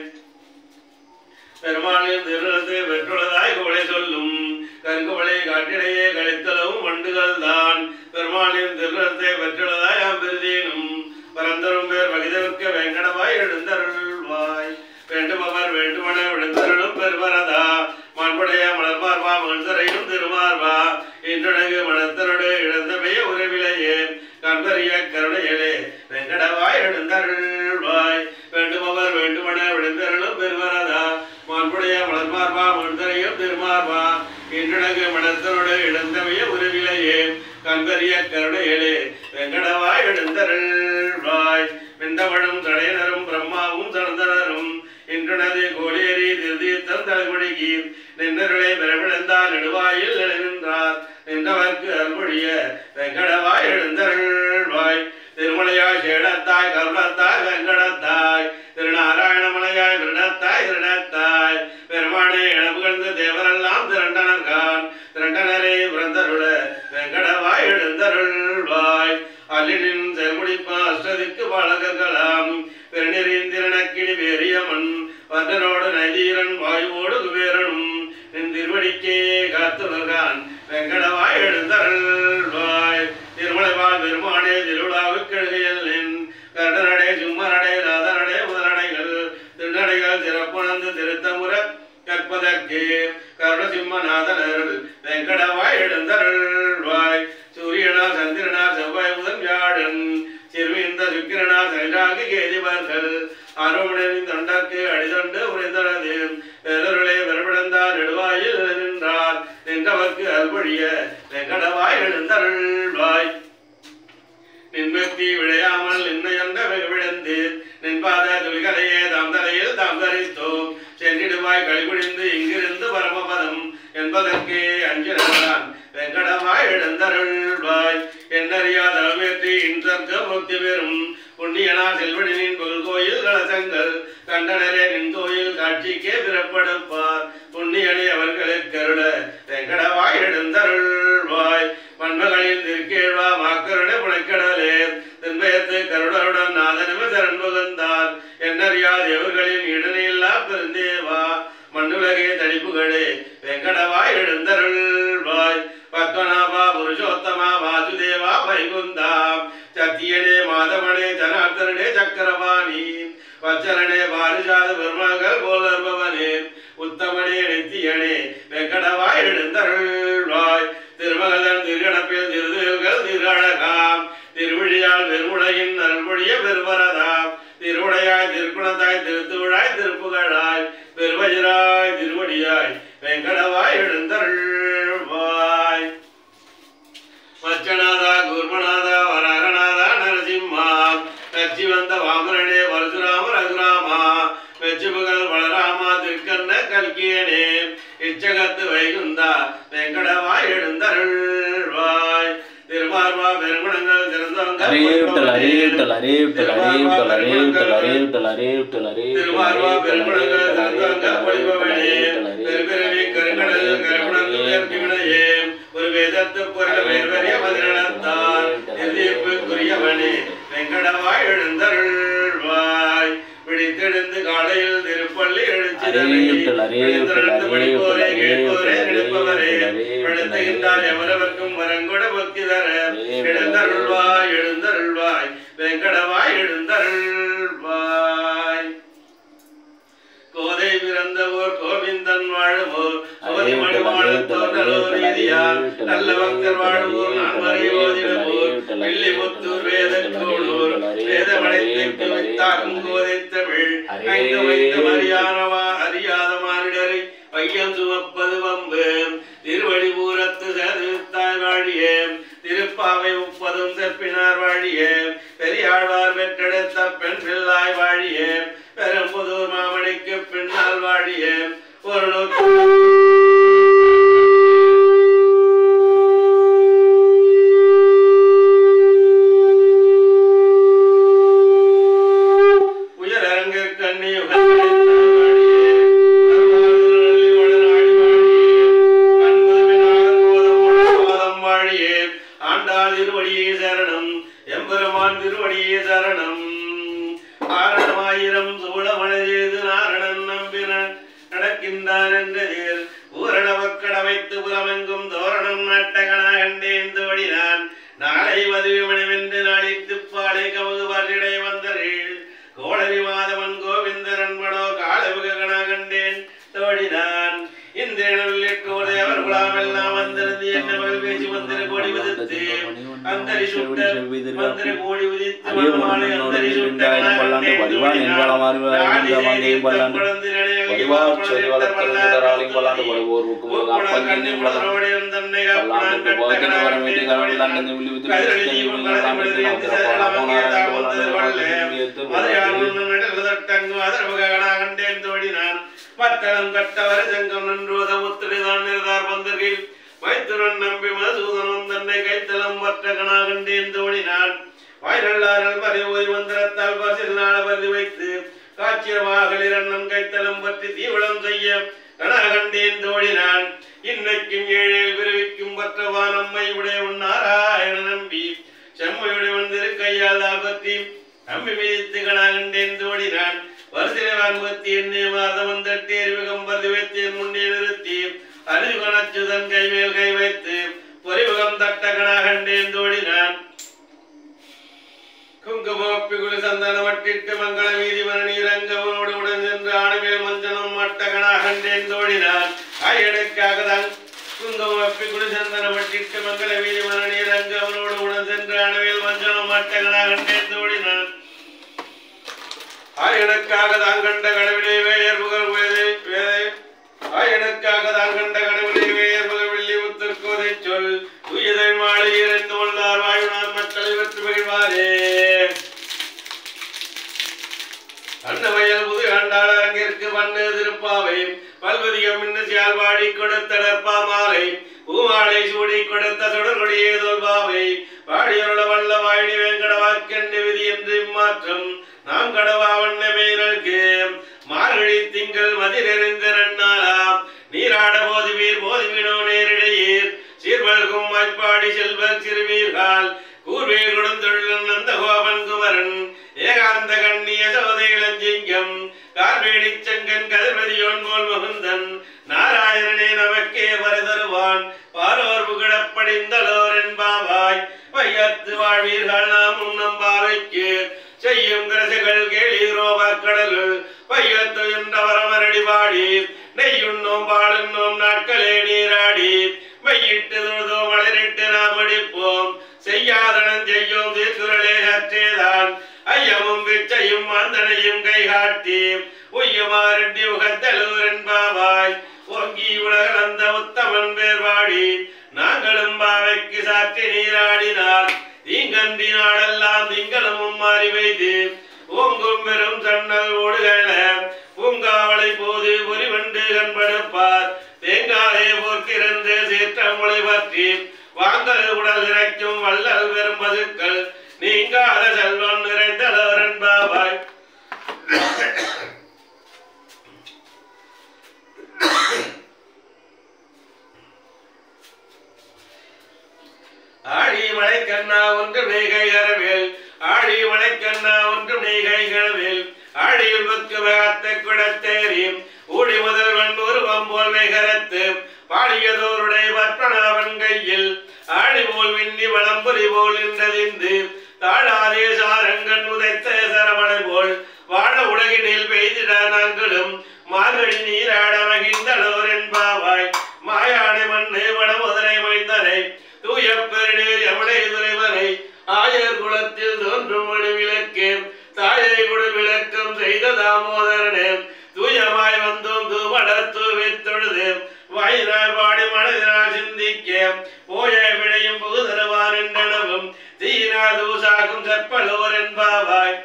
பெருமாளின் திருநத்தை பெற்றுள்ளதாய் குவளை சொல்லும் கருங்குவளை காட்டிடையே கழித்தளவும் வண்டுகள் தான் பெருமாளின் திருநத்தை பெற்றுள்ளதாய் அம்பிருதீனும் பரந்தரும் பேர் மகிதவிற்க வெங்கடவாய் எழுந்தருள்வாய் வேண்டுமவர் வேண்டுமன விழுந்தருளும் பெருமரதா மாண்புடைய மலர்மார்பா மகிழ்ந்தரையும் திருமார்பா இன்றனகு மனத்தருடு இழந்தமைய உறவிலையே கண்பரிய கருணையலே வெங்கடவாய் எழுந்தருள்வாய் வேண்டுமவர் வேண்டுமன விழுந்தருளும் பெருமரதா மாண்புடைய மலர்மார்பா மகிழ்ந்தரையும் திருமார்பா இன்றனகு மனத்தருடு இழந்தமைய உறவிலையே கண்பரிய கருணையலே வெங்கடவாய் எழுந்தருள்வாய் வெண்டவழும் தடையனரும் பிரம்மாவும் தளர்ந்தனரும் இன்றனது கோடேரி திருதீர்த்தம் தலைமுழுகி நின்றருளை பெறவிழந்தால் நெடுவாயில் நிலைநின்றார் நின்றவர்க்கு அருள்மொழிய வெங்கடவாய் எழுந்தருள்வாய் திருமலையாய் சேடத்தாய் கருணத்தாய் வெங்கடத்தாய் திருநாராயணமலையாய் விருடத்தாய் திருடத்தாய் பெருமானே இளமுகழ்ந்து தேவரெல்லாம் திரண்டனர்கான் திரண்டனரே பிறந்தருள வெங்கடவாய் எழுந்தருள்வாய் அல்லினின் செல்முடிப்பா அஷ்டதிக்கு பாலகர்களாம் பெருநெறிந்திரனக்கினி வேரியமன் வந்தனோடு நைதீரன் வாயுவோடு குபேரனும் நின் திருவடிக்கே காத்துலகான் வெங்கடவாய் எழுந்தருள்வாய் திருமலைவாழ் பெருமானே திருவிழாவுக்கு எழுகையில் நின் கருடனடே சும்மனடே ராதனடே முதலடைகள் திருநடைகள் சிறப்புணர்ந்து திருத்தமுற கற்பதற்கு கருணசிம்மநாதனர் வெங்கடவாய் எழுந்தருள்வாய் சூரியனா சந்திரனா செவ்வாய் முதன் வியாழன் சிறுமிந்த சுக்கிரனா சைராகு கேதிவர்கள் அருமனின் தொண்டர்க்கு அடிதொண்டு உரைத்தனது பெருளை வரவிழந்தார் நெடுவாயில் நின்றார் நின்றவர்க்கு அல்பொழிய வெங்கடவாய் எழுந்தருள்வாய் நின்பத்தி விளையாமல் நின்னையொன்ற விழுந்து நின்பாத துளிகளையே தாம் தலையில் தாம் தரித்தோம் சென்றிடுவாய் கழிகுழிந்து இங்கிருந்து பரமபதம் என்பதற்கே அஞ்சனான் வெங்கடவாய் எழுந்தருள்வாய் என்னறியாத அமேற்றி இன்றற்க முக்தி பெறும் புண்ணியனா செல்வனின் புகழ் கோயில் கலசங்கள் கண்டனரே நின் கோயில் காட்சிக்கே பிறப்படுப்பார் புண்ணியனே அவர்களுக்கு அருள வெங்கடவாய் எழுந்தருள்வாய் பண்புகளில் திருக்கேழ்வா மாக்கருடைய புனைக்கடலே தென்பயத்து கருடருடன் நாதனமே சரண் புகழ்ந்தார் என்னறியா தேவர்களின் இடனில்லா பெருந்தேவா மண்ணுலகே தடிப்புகளே வெங்கடவாய் எழுந்தருள்வாய் பத்மநாபா புருஷோத்தமா வாசுதேவா வைகுந்தா சத்தியனே மாதவனே ஜனார்தனே சக்கரபாணி வச்சரனே பாரிஜாத பெருமகள் போலர்பவனே உத்தமனே நித்தியனே வெங்கடவாய் எழுந்தருள்வாய் திருமகதன் திருகணப்பில் திருதுகள் திருஅழகாம் திருவிழியால் பெருமுடையின் அருள்மொழிய பெருவரதாம் திருவுடையாய் திருக்குணத்தாய் திருத்துவிழாய் திருப்புகழாய் பெருவஜராய் திருவடியாய் வெங்கடவாய் எழுந்தருள் வைகுந்தா வெங்கடவாய் எழுந்தருள்வாய் திருமார்வா பெருங்குணங்கள் திறந்தவங்க அரே விட்டல் அரே விட்டல் அரே விட்டல் அரே விட்டல் அரே விட்டல் அரே விட்டல் அரே விட்டல் அரே திருமார்வா பெருங்குணங்கள் திறந்தவங்க பொழிபவனே பெருபிறவி கருங்கடல் கருகுணங்கள் ஏற்பிவினையே ஒரு வேதத்து பொருள் வேர்வரிய பதினத்தார் எதிர்ப்புக்குரியவனே வெங்கடவாய் எழுந்தருள்வாய் விழித்தெழுந்து காலையில் திருப்பள்ளி எழுச்சிதனை விட்டல், அரே விட்டல், அரே படிப்போரே விட்டல், கேட்போரே அரே நினைப்பவரே விட்டல், அரே விட்டல், எழுத்துகின்றார் எவரவர்க்கும் வரங்கொட பக்தி தர அரே விட்டல், எழுந்தருள்வாய் எழுந்தருள்வாய் வெங்கடவாய் எழுந்தருள்வாய் கோதை பிறந்தவோர் கோவிந்தன் வாழுவோர் கோதை மணிவாழத் தோன்றலோர் நீதியார் நல்ல பக்தர் வாழுவோர் நான் மறை ஓதிடுவோர் வெள்ளி முத்தூர் வேத கோளூர் வேதமடைத்து வித்தாகும் கோதை தமிழ் ஐந்து வைத்து அறியானவா அறியாத மானிடரை பையன் சுமப்பது வம்பு திருவடி பூரத்து சதுத்தாய் வாழியே திருப்பாவை முப்பதும் செப்பினார் வாழியே பெரியாழ்வார் பெற்றெடுத்த பெண் பிள்ளாய் வாழியே பெரும்புதூர் மாமணிக்கு பின்னால் வாழியே ஒரு நூற்று உயரங்க கண்ணி வாழியே ஆண்டாள் திருவடியே சரணம் எம்பெருமான் திருவடியே சரணம் ஆரணமாயிரம் சூழமழையது நாரணன் நம்பினான் நடக்கின்றான் என்றதில் ஊரண மக்கள் அமைத்து புறமெங்கும் தோரணம் நாட்டகனா கண்டேன் தோடினான் நாளை மதுவிமணமென்று நாளித்து பாடை கமுது வரிடை வந்தரேள் கோடரி மாதவன் கோவிந்தரன் படோ காலவுக கணா கண்டேன் தோழினான் இந்திரனுள்ளிட்டு தேவர் குலாமெல்லாம் வந்திருந்து என்ன மகள் பேசி மந்திர கோடி விதித்து அந்தரி சுட்ட மந்திர கோடி விதித்து அரிய மணமாலை அந்தரி சுட்ட முருகன் பல்லாண்டு வடிவான் என்பாலம் அறிவான் மங்கையும் பல்லாண்டு வடிவார் சொல்லி வளர்த்தராளியும் பல்லாண்டு படுவோர் புக்கும் அப்பன் என்னும் பல்லாண்டு பல்லாண்டு போக்கின வர வேண்டிய கடவுள் தண்டனை விழி வித்து பத்தளம் கட்டவர் செங்கம் நின்றுவத முத்திரைதான் நிறதார் பந்தர்கள் மைத்துரன் நம்பி மதுசூதனம் தன்னை கைத்தளம் வற்ற கணா கண்டேன் தோழினான் வாய்நல்லாரல் மறை ஓய் மந்திரத்தால் பசில் நாள பருதி வைத்து காட்சியமாகளில் அண்ணன் கைத்தளம் பற்றி தீவிரம் செய்ய கணா கண்டேன் தோழினான் இன்னைக்கும் ஏழில் விருவிக்கும் பற்றவா நம்மை உடைய நாராயண நம்பி செம்மையுடைய வந்திரு கையால் ஆபத்தி நம்பி மிதித்து கணா கண்டேன் தோழினான் வருதிரவான் முகத்தி எண்ணே மாதவன் தட்டி அறிமுகம் பருதி வைத்தேன் முன்னே நிறுத்தி அறிவுகணச்சுதன் கைமேல் கை வைத்து பொறிமுகம் தட்ட கணா கண்டேன் தோழினான் குங்குமப்பி குரு சந்தன வட்டிட்டு மங்கள வீதி மரணி ரங்கவனோடு உடன் சென்று ஆணுமேல் மஞ்சனம் மட்டகனா கண்டேன் தோழினான் ஆயனுக்காக தான் குங்குமப்பி குரு சந்தன வட்டிட்டு மங்கள வீதி மரணி ரங்கவனோடு உடன் சென்று ஆணுமேல் மஞ்சனம் மட்டகனா கண்டேன் தோழினான் ஆயனுக்காக தான் கண்ட கடவுளே வேயர் புகழ் வேதை வேதை ஆயனுக்காக தான் கண்ட கடவுளே வேயர் புகழ் வெள்ளி முத்திற்கோதை சொல் துயதை மாலை இறைந்து கொண்டார் வாயுனார் மக்களை வெற்றி மகிழ்வாரே அன்னவயல் புது ஆண்டாள் அரங்கிற்கு வண்ணு திருப்பாவை பல்வதிகம் மின்னசியால் வாடி கொடுத்த நற்பாமாலை பூமாலை சூடி கொடுத்த சுடர்கொடியே தோல்பாவை வாடியருள வல்ல வாழி வேங்கட வாக்கென்று விதி என்று மாற்றம் நாம் கடவா வண்ணமே நல்கு மார்கழி திங்கள் மதிரெறிந்த நன்னாளாம் நீராட போதுவீர் போதுவினோ நேரிடையீர் சீர்வல்கும் வாய்ப்பாடி செல்வர் சிறுவீர்கள் கூர்வேல் கொடுந்தொழில் நந்த கோபன் குமரன் ஏகாந்த கண்ணிய சோதை இளஞ்சிங்கம் கார்வேணி சங்கன் கதிர்வதியோன் போல் முகுந்தன் நாராயணனே நமக்கே வர தருவான் பாரோர் புகழப்படிந்தலோர் என்பாவாய் வையத்து வாழ்வீர்கள் நாம் உன்னம் பாவைக்கு செய்யும் கிரசுகள் கேளீரோ கடலுள் பையத்து என்ற வரமரடி பாடி நெய்யுண்ணோம் பாடுன்னோம் நாட்களே நீராடி மையிட்டு தொழுதோ மலரிட்டு நாம் அடிப்போம் செய்யாதனன் செய்யோம் தீர்க்குறளே சற்றேதான் ஐயமும் பிச்சையும் மாந்தனையும் கை காட்டி உய்யமாரண்டி உகத்தலூர் என்பாவாய் ஓங்கி உலகளந்த உத்தமன் பேர் வாடி நாங்களும் பாவைக்கு சாற்றி நீராடினார் தீங்கன்றி நாடெல்லாம் திங்களும் மாறி வைத்து ஓங்கும் பெரும் சன்னல் ஓடுகள பூங்காவளை போது பொறிவண்டு கண்படுப்பார் தேங்காலே போல் பற்றி வாங்கல் உடல் இறைக்கும் வள்ளல் பெரும் பதுக்கள் நீங்காத செல்வம் நிறைந்தலோர் என்பாவாய் ஆழி மலைக்கண்ணா ஒன்று மேகை அரவேல் ஆழி மலைக்கண்ணா ஒன்று மேகை கரவேல் ஆழியில் பக்கு வேகத்தை குடத்தேறி ஊழி முதல்வன் உருவம் போல் மேகரத்து பாடியதோருடைய பத்மநாபன் கையில் ஆழி போல் விண்ணி வளம்புரி போல் நின்றதிந்து தாழாதே சாரங்கன் உதைத்த சரவணை போல் வாழ உலகினில் பெய்திட நாங்களும் மார்கழி நீராட மகிழ்ந்தளோர் என்பாவாய் மாயானை மண்ணு வடமுதலை மைந்தனை தூய பெருநீர் எவனை துறைவனை ஆயர் குலத்தில் தோன்றும் மணி விளக்கு தாயை குடல் விளக்கம் செய்த தாமோதரனே தூயமாய் வந்தோம் தூவடர் தூவி தொழுது வாயினால் பாடி மனதினால் சிந்திக்க போய விடையும் புகுதருவான் என்றனவும் தீனா தூசாகும் செப்பலோர் என்பாவாய்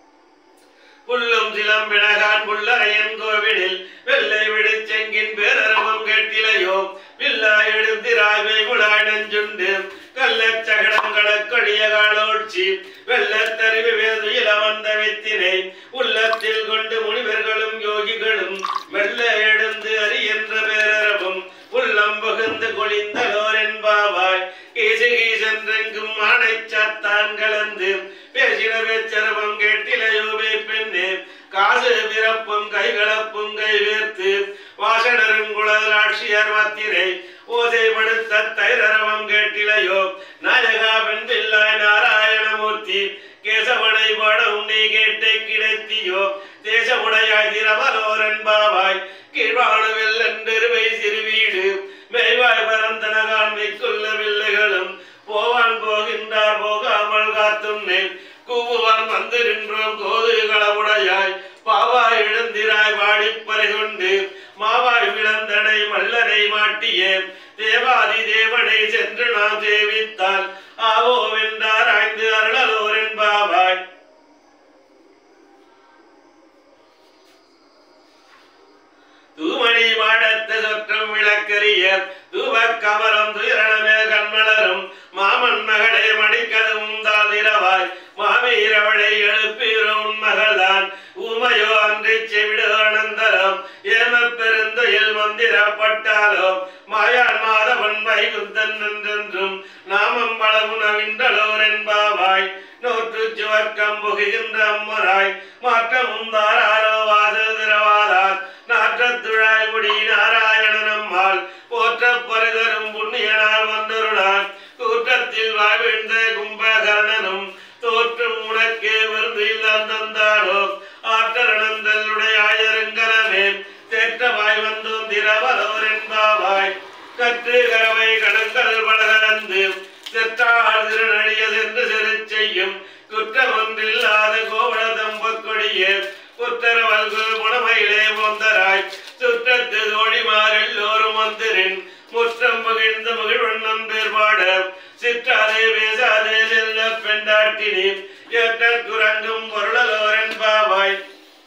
புல்லும் சிலம்பினகான் புல்லரையன் கோவிலில் வெள்ளை விடுச்செங்கின் பேரரவம் கேட்டிலையோ வில்லாய் எழுந்திராய்வை குழாய் நெஞ்சுண்டு கள்ளச் சகடங்களக் கொடிய காலோட்சி வெள்ளத்தறிவு வேதுயில வந்த வித்தினை உள்ளத்தில் கொண்டு முனிவர்களும் யோகிகளும் மெல்ல எழுந்து அறி என்ற பேரரவும் உள்ளம் புகுந்து கொளிந்தலோர் என்பாவாய் கீசு கீசென்றெங்கும் ஆணை சாத்தான் கலந்து பேசின பேச்சரவம் கேட்டிலையோவே பெண்ணே காசு பிறப்பும் கைகளப்பும் கைவேர்த்து வாசனருங்குழலாட்சியர் மத்திரை ஓசைப்படுத்த தைரரவம் கேட்டிலையோ நாயகா வெண் பிள்ளாய் நாராயணமூர்த்தி கேசவனை பாடவும் நீ கேட்டே கிடைத்தியோ தேசமுடையாய் திரவலோர் என்பாவாய் கீழ்வாழுவில் என்றிருவை சிறுவீடு மேய்வாய் பரந்தனகான் மிக்குள்ள வில்லைகளும் போவான் போகின்றார் போகாமல் காத்தும் நேன் கூவுவான் வந்து நின்றோம் கோது களவுடையாய் பாவாய் இழந்திராய் வாடிப்பறை கொண்டு மாவாய் விளந்தனை மல்லரை மாட்டிய தேவாதி தேவனை சென்று நாம் சேவித்தால் ஆவோ வென்றார் ஐந்து அருளலோர் என்பாவாய் தூமணி மாடத்த சொற்றம் விளக்கரிய தூபக் கமலம் துயரணமே கண்மலரும் மாமன் மகளே மணிக்கதவும் தாதிரவாய் மாவீரவளை எழுப்பீரும் மகள்தான் ஊமையோ அன்றி செவிடு அனந்தரம் ஏம பெருந்துயில் மந்திரப்பட்டாலோ மாயான் மாதவன் வைகுந்தன் என்றென்றும் நாமம் பலமுனவின்றலோர் என்பாவாய் நோற்று சுவர்க்கம் புகுகின்ற அம்மராய் மாற்றமும் தாராரோ வாசல் திரவாதார் நாற்றத்துழாய் முடி நாராயணனம்மாள் போற்ற பரிதரும் புண்ணியனால் வந்தருளான் கூற்றத்தில் வாழ்ந்த கும்பகர்ணனும் தோற்றும் உனக்கே விருந்தில் தந்தாரோ ஆற்றரணந்தல்லுடைய ஆயருங்கலமே தேற்றமாய் வந்தோம் திரவலோர் என்பாவாய் கற்று கரவை கடற்கடல் படகலந்து செற்றாள் திருநழிய சென்று செரு செய்யும் குற்றம் ஒன்றில்லாத கோவள தம்பக்கொடியே புத்தரவல்குல் முனமையிலே போந்தராய் சுற்றத்து தோழிமார் எல்லோரும் வந்திரின் முற்றம் மகிழ்ந்த மகிழ்வண்ணம் பேர்பாட சிற்றாதே பேசாதே செல்ல பெண்டாட்டினி ஏற்ற குரங்கும் பொருளலோரன் பாவாய்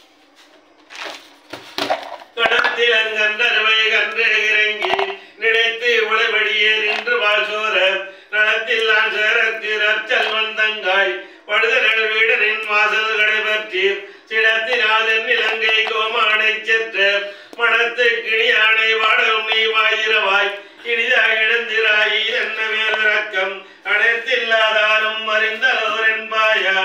கடத்தில் அங்கன்றவை கன்று இறங்கி நினைத்து உளவடியே நின்று வாழ்சோர நலத்தில் நான் சேரக்கு ரச்சல் தங்காய் படுதல் வீடனின் வாசல்களை பற்றி சிடத்தினாதன் இலங்கை கோமானை செற்ற மனத்து கிணியானை வாடவும் நீ வாயிரவாய் இனிதாய் இழந்திராய் என்ன மேல் விளக்கம் அனைத்தில்லாதாரும் அறிந்தலோர் என்பாயா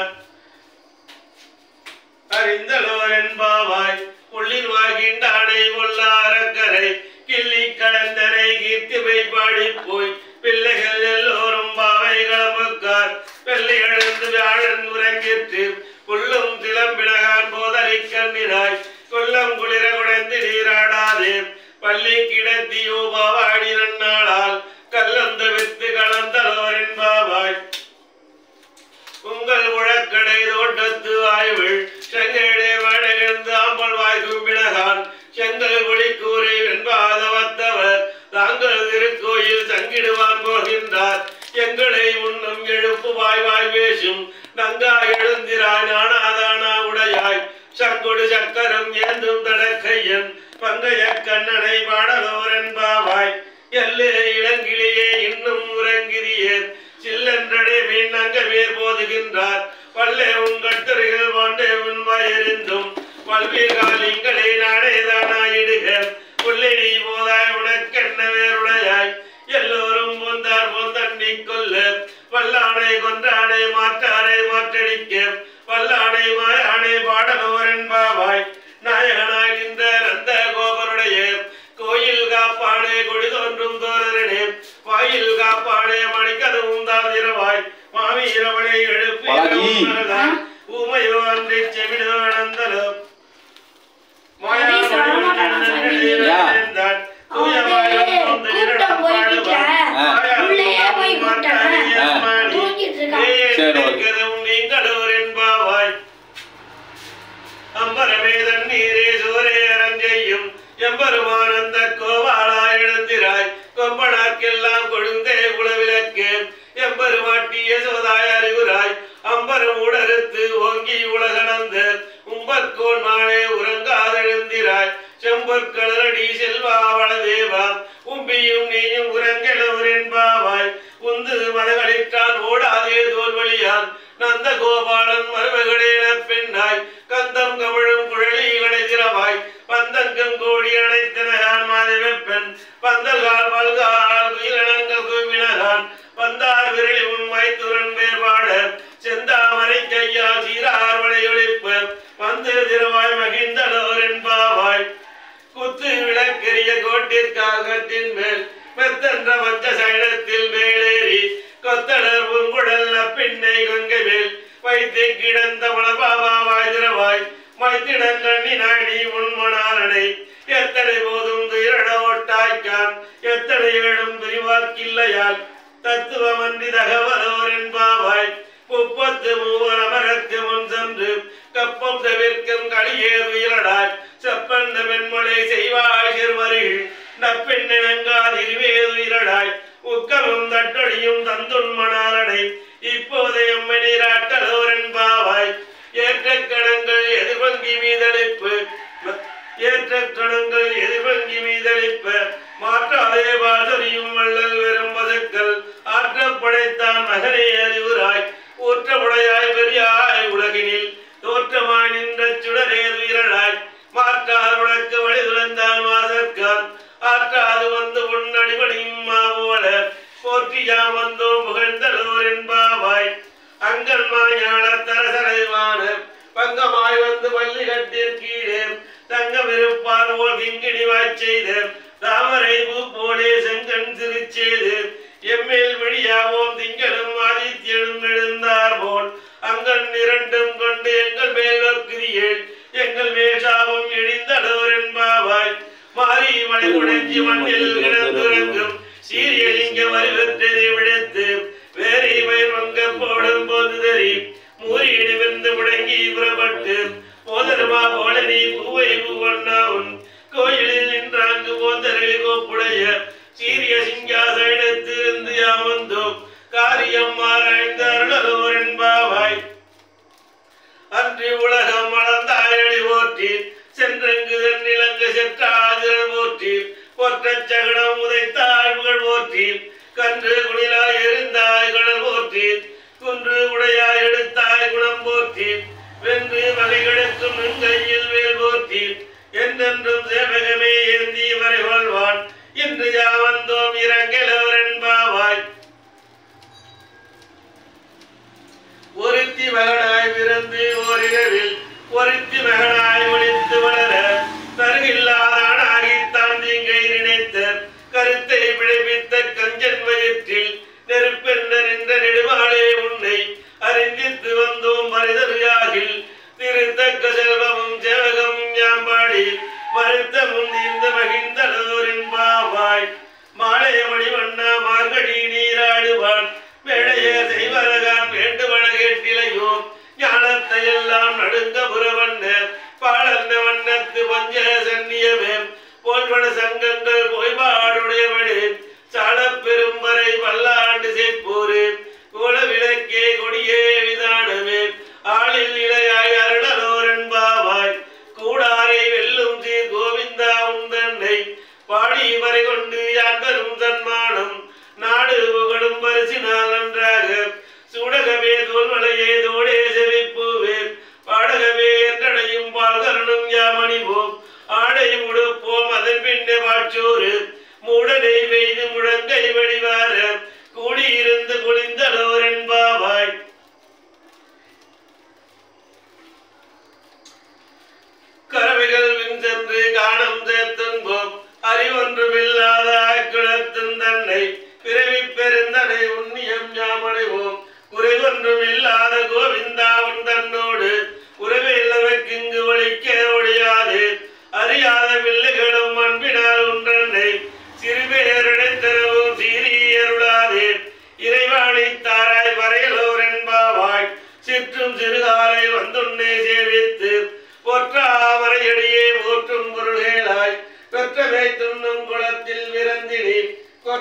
அறிந்தலோர் என்பாவாய் உள்ளில் வாகின்றானை உள்ளாரக்கரை கிள்ளி கடந்தனை கீர்த்திவை பாடி போய் பிள்ளைகள் எல்லோரும் பாவை கிளம்புக்கார் வெள்ளி எழுந்து வியாழன் உறங்கிற்று புல்லும் திளம்பினகான் போதலை கண்ணினாய் கொல்லம் குளிர குடைந்து நீராடாதே பள்ளி கிடத்தியோ பாவாடி நன்னாளால் கல்லந்த வித்து கலந்தலோர் என்பாவாய் உங்கள் உழக்கடை தோட்டத்து ஆய்வுள் செங்கடே மழைகிழந்து ஆம்பல் வாய் கும்பிடகான் செங்கல் குடி கூறி வெண்பாதவத்தவர் தாங்கள் திருக்கோயில் சங்கிடுவான் போகின்றார் எங்களை முன்னும் எழுப்பு வாய் வாய் பேசும் நங்கா எழுந்திராய் நானாதானா உடையாய் சங்கொடு சக்கரம் ஏந்தும் தடக்கையன் பங்கைய கண்ணனை பாடலோர் என்பாவாய் எல்லே இளங்கிளியே வெள்ளன்றடே மீன் அங்க வேர் போதுகின்றார் வல்லே உன் கட்டுரைகள் வாண்டே உன் வயறிந்தும் பல்வீர்காலிங்களே நாடே தானாயிடுக உள்ளே நீ போதாய் உனக்கென்ன வேறுடையாய் எல்லோரும் பொந்தார் பொந்தண்ணி கொல்ல வல்லானை கொன்றானை மாற்றானை மாற்றடிக்க வல்லானை மாயானை பாடலோர் என்பாவாய் நாயகனாய் நின்ற நந்த கோபருடைய கோயில் காப்பானே கொடி தோன்றும் தோழரனே வாயில் காப்பானே மணிக்கதவும் தாதிரவாய் மாவீரவனை எழுப்பி பாலாஜி. உணர்ந்தான். ஊமையோ அன்றி செவிடோ அனந்தலோ அடி சரவணன் யா. கூட்டம் போய்கிட்ட உள்ளேயே போய் கூட்டம் தூங்கிட்டு இருக்கான் சரி, ஓகே. நீங்களோர் என்பாவாய் அம்பரமே தண்ணீரே சோரே அரஞ்செய்யும் எம்பெருமானந்த கோவாளா எழுந்திராய் கொம்பனாக்கெல்லாம் கொழுந்தே குலவிளக்கு எம்பெருமாட்டிய சோதாய் அறிவுராய் அம்பரம் உடறுத்து ஓங்கி உலகளந்த உம்பற்கோன் மானே உறங்காதெழுந்திராய் செம்பற்களரடி செல்வா வளதேவா உம்பியும் நீயும் உறங்கெழவர் என்பாவாய் உந்து மதகளிற்கான் ஓடாதே தோல்வழியான் நந்த கோபாலன் மருமகளேன பெண்ணாய் கந்தம் கமழும் குழலி திறவாய் பந்தங்கம் கோடி அணைத்தனகான் மாதவெப்பன் பந்தல்கால் பல்கால் குயிலனங்க குவினகான் வந்தார் விரலி உன் மைத்துரன் வேர்பாட செந்தாமரை கையா சீரார் வளையொழிப்ப வந்து திருவாய் மகிழ்ந்தலோர் என்பாவாய் குத்து விளக்கெரிய கோட்டிற்காகத்தின் மேல் மெத்தன்ற மஞ்ச சைனத்தில் மேலேறி கொத்தளர் பூங்குழல் பின்னை கொங்கை மேல் வைத்து கிடந்த மலபாபாவாய் திரவாய் மைத்திடங்கண்ணி நாடி உன்மணாலனை எத்தனை போதும் துயிரட ஓட்டாய்க்கான் எத்தனை ஏழும் பிரிவாக்கில்லையால் தத்துவமன்றி தகவலோர் என்பாவாய் முப்பத்து மூவர் அமரத்து முன் சென்று கப்பம் தவிர்க்கும் களியேறுயிரடாய் செப்பந்த வெண்மலை செய்வாய் சிறுமருள் நப்பெண்ணங்காதிருவேதுயிரடாய் உக்கமும் தட்டொழியும் தந்துண்மணாலனை இப்போதை எம்மை நீராட்டலோர் என்பாவாய் ஏற்ற கணங்கள் எதிர்வங்கி மீதளிப்பு ஏற்ற கணங்கள் எதிர்வங்கி மீதளிப்ப மாற்றாதே பாசரியும் வள்ளல் வெறும் பசுக்கள் ஆற்ற படைத்தான் மகனே அறிவுராய் ஊற்றமுடையாய் பெரியாய் உலகினில் தோற்றமாய் நின்ற சுடரே வீரனாய் மாற்றார் உனக்கு வழி துறந்தான் மாதற்கான் ஆற்றாது வந்து உன்னடிபடியும் மாவோல போற்றியாம் வந்தோம் புகழ்ந்தலோர் என்பாவாய் அங்கல் மாஞான தரசரைவான பங்கமாய் வந்து பள்ளி கட்டிற் கீழே தங்கம் இருப்பார் ஓர் கிங்கிணி செய்த தாமரை பூ போலே செங்கண் சிரிச்சேது எம்மேல் விழியாவோம் திங்களும் ஆதித்யனும் எழுந்தார் போல் அங்கன் இரண்டும் கொண்டு எங்கள் மேல் நோக்குதியேள் எங்கள் மேஷாவும் இழிந்தடோர் என்பாவாய் மாறி மலை உடைஞ்சி மண்ணில் கிடந்துறங்கும் சீரிய லிங்கம் அறிவற்றதை விடுத்து வேறே மயில் வங்க போடும் போது தெரி மூறியடி வெந்து முடங்கி புறப்பட்டு போதருமா போல நீ பூவை பூவண்ணாவும் கோயிலில் நின்றாங்கு போதரளி கோப்புடைய சீரிய சிங்காசனத்திலிருந்து யாமந்தோம் காரியம் ஆராய்ந்த அருளலோர் என்பாவாய் அன்று உலகம் வளர்ந்தாயடி போற்றி சென்றங்கு நிலங்கு செற்றாதிரல் போற்றி பொற்றச் சகடம் உதைத்தாய் புகழ் போற்றி கன்று குணிலாய் எரிந்தாய் கடல் போற்றி குன்று உடையாய் எடுத்தாய் குணம் போற்றி வென்று வகைகளுக்கும் நுண்கையில் வேல் போற்றி என்றென்றும் சேவகமே ஏந்தி வரை கொள்வான் இன்று யாவந்தோம் இறங்கலவர் என்பாவாய் ஒருத்தி மகனாய் பிறந்து ஓரிரவில் ஒருத்தி மகனாய் ஒளித்து வளர தருகில்லாதானாகி தான் தீங்கை நினைத்த கருத்தை விளைவித்த கஞ்சன் வயிற்றில் நெருப்பென்ன நின்ற நெடுவாளே உன்னை அறிந்தித்து வந்தோம் மனிதர்யாகில் திருத்தக்க செல்வமும் சேவகமும் யாம்பாடி மறுத்த முந்திந்த மகிழ்ந்தலோரின் பாவாய் மாலைய மணிவண்ணா மார்கழி நீராடுவான் மேடைய செய்வரகான் வேண்டுமன கேட்டிலையோ ஞானத்தை எல்லாம் நடுங்க புறவண்ண பாழந்த வண்ணத்து பஞ்ச சன்னியமே போல்வன சங்கங்கள் பொய்பாடுடையவனே சாலப் பெரும்பறை பல்லாண்டு செப்போரு கோல விளக்கே கொடியே விதானமே ஆளில் இளையாய் அருளலோர் என்பாவாய் கூடாரை வெல்லும் சீர் கோவிந்தா உந்தன்னை பாடி வரை கொண்டு யான் பெரும் தன்மானம் நாடு புகழும் பரிசினால் நன்றாக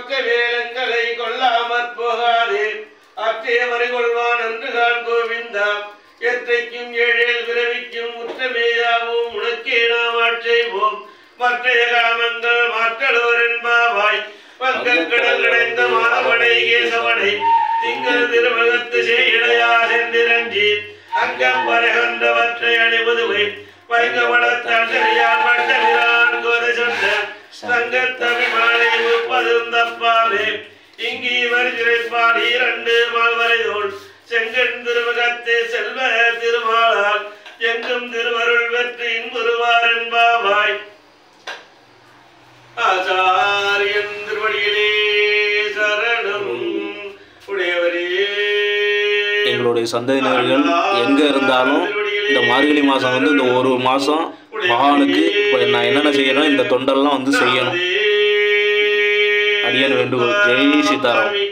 பக்க வேலங்களை கொல்லாமற் போகாதே அற்றேவரை கொள்வான் என்று கான் கோவிந்தா எத்தைக்கும் ஏழேல் விரவிக்கும் உற்றமேயாவும் உனக்கே நாம் ஆட்சேவோம் மற்றைய காமங்கள் மாற்றலோர் என்பாவாய் வங்கக்கடல் கிடைந்த மாதவனை கேசவனை திங்கள் திருமகத்து செய்யடையா சென்றிரஞ்சி அங்கம் பரகன்றவற்றை அணிவதுவை வைகவளத்தண்டறியான் மண்டலிரான் கோத சொன்ன சங்கத்தமிழ் மாலை முப்பதும் தப்பாவே இங்கி வருகிறேன் இரண்டு மால்வரை தோல் செங்கன் திருமுகத்தே செல்வ திருமாலால் எங்கும் திருவருள் வெற்றி இன்புருவார் என்பாவாய் ஆச்சாரியன் திருவடியிலே சரணம் உடையவரே எங்களுடைய சந்ததியினர்கள் எங்கே இருந்தாலும் இந்த மார்கழி மாதம் வந்து இந்த ஒரு மாதம் மகானுக்கு இப்போ நான் என்னென்ன செய்யணும் இந்த தொண்டெல்லாம் வந்து செய்யணும் அடியான் வேண்டுகோள் ஜெய் சீதாராம்